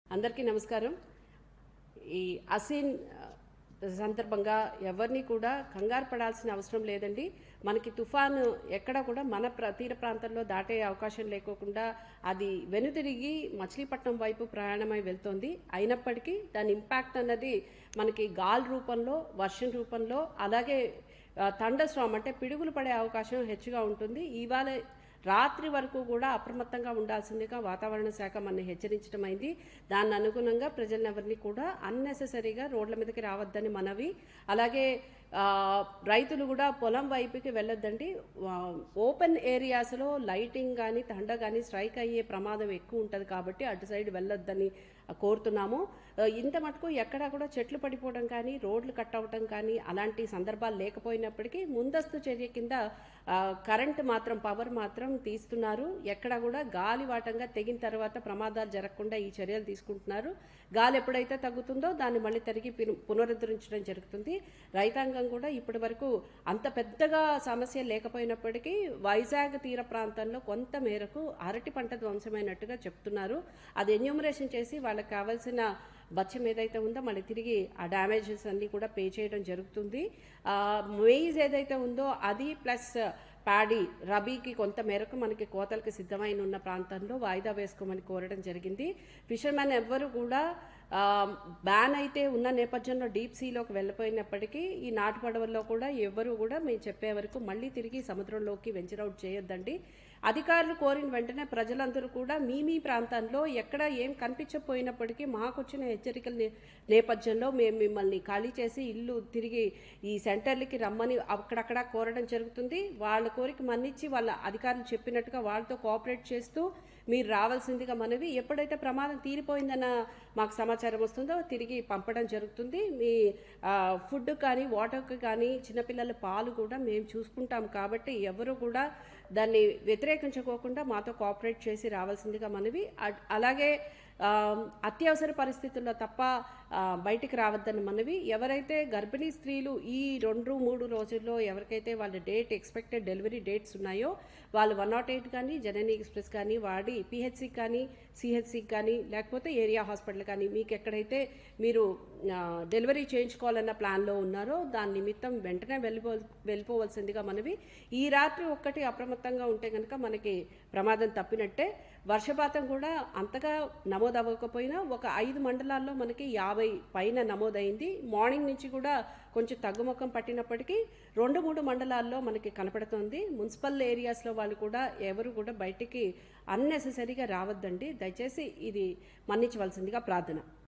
అందరికీ నమస్కారం ఈ అసీన్ ఆ, సందర్భంగా ఎవరిని కూడా కంగారు పడాల్సిన అవసరం లేదండి మనకి తుఫాను ఎక్కడ కూడా మన ప్ర తీర ప్రాంతంలో దాటే అవకాశం లేకోకుండా అది వెనుతిరిగి మచిలీపట్నం వైపు ప్రయాణమై వెళ్తోంది అయినప్పటికీ దాని ఇంపాక్ట్ అన్నది మనకి గాలి రూపంలో వర్షం రూపంలో అలాగే థండర్ స్ట్రామ్ అంటే పిడుగులు పడే అవకాశం హెచ్చుగా ఉంటుంది ఇవాళ రాత్రి వరకు కూడా అప్రమత్తంగా ఉండాల్సిందిగా వాతావరణ శాఖ మన హెచ్చరించడం అయింది దాన్ని అనుగుణంగా ప్రజలెవరిని కూడా అన్నెసెసరీగా రోడ్ల మీదకి రావద్దని మనవి అలాగే ఆ, రైతులు కూడా పొలం వైపుకి వెళ్ళొద్దండి ఆ, ఓపెన్ ఏరియాస్లో లైటింగ్ కానీ తండ కానీ స్ట్రైక్ అయ్యే ప్రమాదం ఎక్కువ ఉంటుంది కాబట్టి అటు సైడ్ వెళ్ళొద్దని కోరుతున్నాము ఆ, ఇంత మటుకు ఎక్కడా కూడా చెట్లు పడిపోవడం కానీ రోడ్లు కట్ అవటం కానీ అలాంటి సందర్భాలు లేకపోయినప్పటికీ ముందస్తు చర్య కింద ఆ, కరెంట్ మాత్రం పవర్ మాత్రం తీస్తున్నారు ఎక్కడ కూడా గాలి వాటంగా తెగిన తర్వాత ప్రమాదాలు జరగకుండా ఈ చర్యలు తీసుకుంటున్నారు గాలి ఎప్పుడైతే తగ్గుతుందో దాన్ని మళ్ళీ తిరిగి పిను- పునరుద్ధరించడం జరుగుతుంది రైతాంగం కూడా ఇప్పటి వరకు అంత పెద్దగా సమస్య లేకపోయినప్పటికీ వైజాగ్ తీర ప్రాంతంలో కొంత మేరకు అరటి పంట ధ్వంసమైనట్టుగా చెప్తున్నారు అది ఎన్యూమరేషన్ చేసి వాళ్ళకి కావాల్సిన బచ్చం ఏదైతే ఉందో మళ్ళీ తిరిగి ఆ డ్యామేజెస్ అన్నీ కూడా పే చేయడం జరుగుతుంది మెయిజ్ ఏదైతే ఉందో అది ప్లస్ ప్యాడీ రబీకి కొంత మేరకు మనకి కోతలకి సిద్ధమైన ఉన్న ప్రాంతంలో వాయిదా వేసుకోమని కోరడం జరిగింది ఫిషర్మెన్ ఎవ్వరు కూడా ఆ, బ్యాన్ అయితే ఉన్న నేపథ్యంలో డీప్ సీలోకి వెళ్ళిపోయినప్పటికీ ఈ నాటు పడవల్లో కూడా ఎవ్వరూ కూడా మేము చెప్పే వరకు మళ్ళీ తిరిగి సముద్రంలోకి వెంచర్ అవుట్ చేయొద్దండి అధికారులు కోరిన వెంటనే ప్రజలందరూ కూడా మీ మీ ప్రాంతాల్లో ఎక్కడ ఏం కనిపించకపోయినప్పటికీ మాకొచ్చిన హెచ్చరికల నే- నేపథ్యంలో మేము మిమ్మల్ని ఖాళీ చేసి ఇల్లు తిరిగి ఈ సెంటర్లకి రమ్మని అక్కడక్కడ కోరడం జరుగుతుంది వాళ్ళ కోరిక మన్నిచ్చి వాళ్ళ అధికారులు చెప్పినట్టుగా వాళ్ళతో కోఆపరేట్ చేస్తూ మీరు రావాల్సిందిగా మనవి ఎప్పుడైతే ప్రమాదం తీరిపోయిందన్న మాకు సమాచారం వస్తుందో తిరిగి పంపడం జరుగుతుంది మీ ఆ, ఫుడ్ కానీ వాటర్కి కానీ చిన్నపిల్లల పాలు కూడా మేము చూసుకుంటాం కాబట్టి ఎవరు కూడా దాన్ని వ్యతిరేకించుకోకుండా మాతో కోఆపరేట్ చేసి రావాల్సిందిగా మనవి అట్- అలాగే ఆ, అత్యవసర పరిస్థితుల్లో తప్ప ఆ, బయటికి రావద్దని మనవి ఎవరైతే గర్భిణీ స్త్రీలు ఈ రెండు మూడు రోజుల్లో ఎవరికైతే వాళ్ళ డేట్ ఎక్స్పెక్టెడ్ డెలివరీ డేట్స్ ఉన్నాయో వాళ్ళు వన్ నాట్ ఎయిట్ కానీ జననీ ఎక్స్ప్రెస్ కానీ వాడి పిహెచ్సికి కానీ సిహెచ్సికి కానీ లేకపోతే ఏరియా హాస్పిటల్ కానీ మీకు ఎక్కడైతే మీరు ఆ, డెలివరీ చేయించుకోవాలన్న ప్లాన్లో ఉన్నారో దాని నిమిత్తం వెంటనే వెళ్ళిపో వెళ్ళిపోవలసిందిగా మనవి ఈ రాత్రి ఒక్కటి అప్రమత్తంగా ఉంటే కనుక మనకి ప్రమాదం తప్పినట్టే వర్షపాతం కూడా అంతగా నమోదవ్వకపోయినా ఒక ఐదు మండలాల్లో మనకి యాభై పైన నమోదైంది మార్నింగ్ నుంచి కూడా కొంచెం తగ్గుముఖం పట్టినప్పటికీ రెండు మూడు మండలాల్లో మనకి కనపడుతోంది మున్సిపల్ ఏరియాస్లో వాళ్ళు కూడా ఎవరు కూడా బయటికి అన్నెసెసరీగా రావద్దండి దయచేసి ఇది మన్నించవలసిందిగా ప్రార్థన